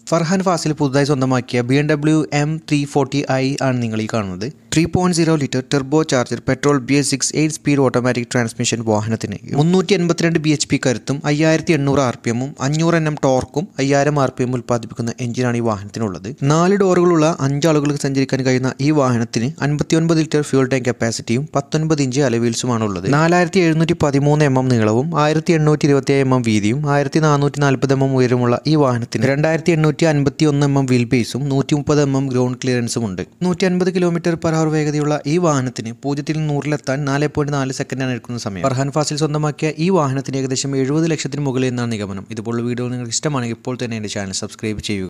ഫർഹാൻ ഫാസിൽ പുതുതായി സ്വന്തമാക്കിയ B M W M three forty i ആണ് നിങ്ങൾ ഈ കാണുന്നത് three point zero litre turbo charger petrol B S six eight speed automatic transmission വാഹനത്തിന് മുന്നൂറ്റി എൺപത്തിരണ്ട് ബി എച്ച് പി കരുത്തും അയ്യായിരത്തി എണ്ണൂറ് ആർ പി എമ്മും അഞ്ഞൂറ് എൻ എം ടോർക്കും അയ്യായിരം ആർ പി എം ഉൽപ്പാദിപ്പിക്കുന്ന എഞ്ചിനാണ് ഈ വാഹനത്തിനുള്ളത് നാല് ഡോറുകളുള്ള അഞ്ചാളുകൾക്ക് സഞ്ചരിക്കാൻ കഴിയുന്ന ഈ വാഹനത്തിന് അൻപത്തിയൊൻപത് ലിറ്റർ ഫ്യൂൾ ടാങ്ക് കപ്പാസിറ്റിയും പത്തൊൻപത് ഇഞ്ച് അലവീൽസുമാണ് ഉള്ളത് നാലായിരത്തി എഴുന്നൂറ്റി പതിമൂന്ന് എം എം നീളവും ആയിരത്തി എണ്ണൂറ്റി ഇരുപത്തി എം എം വീതിയും ആയിരത്തി നാനൂറ്റി നാൽപ്പത് എം എം ഉയരമുള്ള ഈ വാഹനത്തിന് രണ്ടായിരത്തി എണ്ണൂറ്റി അൻപത്തി ഒന്ന് എം എം വീൽ ബേസും നൂറ്റി മുപ്പത് എം എം ഗ്രൗണ്ട് ക്ലിയറൻസും ഉണ്ട് നൂറ്റി അൻപത് കിലോമീറ്റർ പെർ അവർ വേഗതയുള്ള ഈ വാഹനത്തിന് പൂജ്യത്തിൽ നിന്ന് നൂറിലെത്താൻ നാല് പോയിന്റ് നാല് സെക്കൻഡാണ് എടുക്കുന്ന സമയം ഫർഹാൻ ഫാസിൽ സ്വന്തമാക്കിയ ഈ വാഹനത്തിന് ഏകദേശം എഴുപത് ലക്ഷത്തിന് മുകളിൽ എന്നാണ് നിഗമനം ഇതുപോലുള്ള വീഡിയോ നിങ്ങൾക്ക് ഇഷ്ടമാണെങ്കിൽ ഇപ്പോൾ തന്നെ എൻ്റെ ചാനൽ സബ്സ്ക്രൈബ് ചെയ്യുക